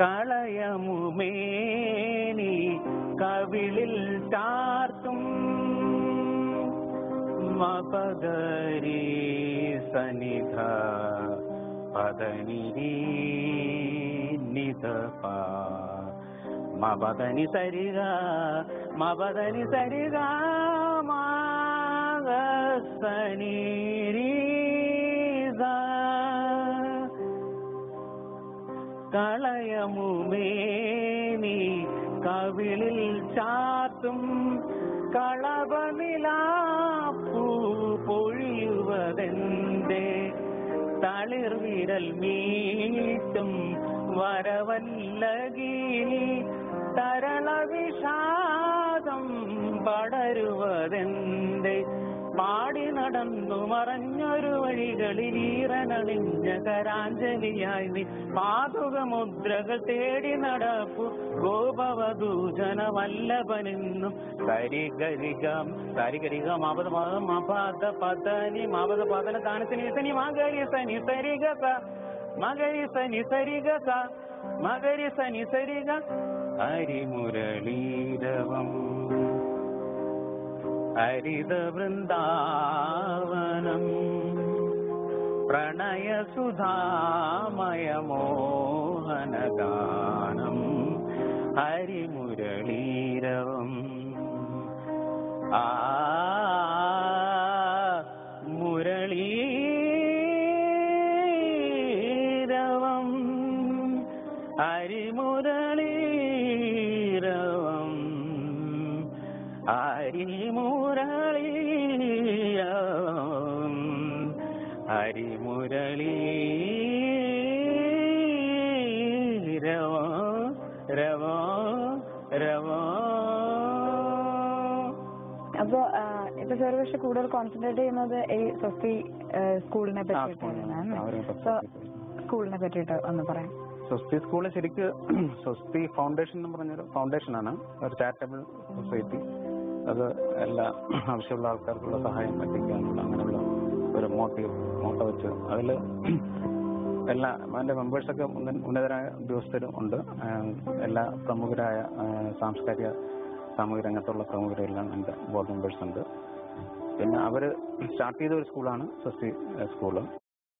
കളയമുമേനി കവിളിൽ ചാർത്തും മപഗരി സനിധ പദനിരി നിധപ മപദനി സരിക മപദനി സരിക മാഗസനിരീസ കളയമുമേനി കവിളിൽ ചാത്തും കളവനിലാപ്പൂ പൊഴിയുവതെന്റെ തളിർവിരൽ മീട്ടും വരവല്ലകീനി തരള വിഷാദം പടരുവതെന്റെ പാടി നടന്നു മറഞ്ഞൊരു വഴികളിൽ ഈറനണിഞ്ഞ കരാഞ്ജലിയായി നീ പാതുകമുദ്രകൾ തേടി നടപ്പു ഗോപവധൂജന വല്ലഭനെന്നും സരിഗരികം സരിഗരികം അവത മപദ പതനി മപദ പതന താനത്തിന് സനി മകരി സനി സരിഗ സ മകരി സനി സരിഗ സ മകരി സനി സരിഗ ഹരിമുരളീരവം ഹരിത വൃന്ദാവനം പ്രണയസുധാമയമോഹനഗാനം ഹരിമുരളീരവം ആ മുരളീരവം ഹരിമുരളീരവം ഹരിമുരളീരവം ഹരിമുരളീരവോ രവോ രവോ അപ്പൊ ആ, ഇപ്പൊ സാർ പക്ഷെ കൂടുതൽ കോൺസെൻട്രേറ്റ് ചെയ്യുന്നത് ഈ സ്വസ്തി ആ, സ്കൂളിനെ ആ, പറ്റിയിട്ടാണ് അവരെ അപ്പൊ സ്കൂളിനെ പറ്റിയിട്ട് ഒന്ന് പറയാം സ്വസ്തി സ്കൂള് ശരിക്ക് സ്വസ്തി ഫൗണ്ടേഷൻ എന്ന് പറഞ്ഞൊരു ഫൗണ്ടേഷനാണ് ഒരു ചാരിറ്റബിൾ സൊസൈറ്റി അത് എല്ലാ ആവശ്യമുള്ള ആൾക്കാർക്കുള്ള സഹായം എത്തിക്കാനുള്ള അങ്ങനെയുള്ള ഒരു മോട്ടീവ് മോട്ടോ വെച്ച് അതിൽ എല്ലാ അതിന്റെ മെമ്പേഴ്സൊക്കെ ഉന്ന- ഉന്നതരായ ഉദ്യോഗസ്ഥരും ഉണ്ട് ആ, എല്ലാ പ്രമുഖരായ ആ, സാംസ്കാരിക സാമൂഹിക രംഗത്തുള്ള പ്രമുഖരെല്ലാം എൻ്റെ ബോർഡ് മെമ്പേഴ്സ് ഉണ്ട് പിന്നെ അവർ സ്റ്റാർട്ട് ചെയ്ത ഒരു സ്കൂളാണ് സ്വസ്തി സ്കൂള്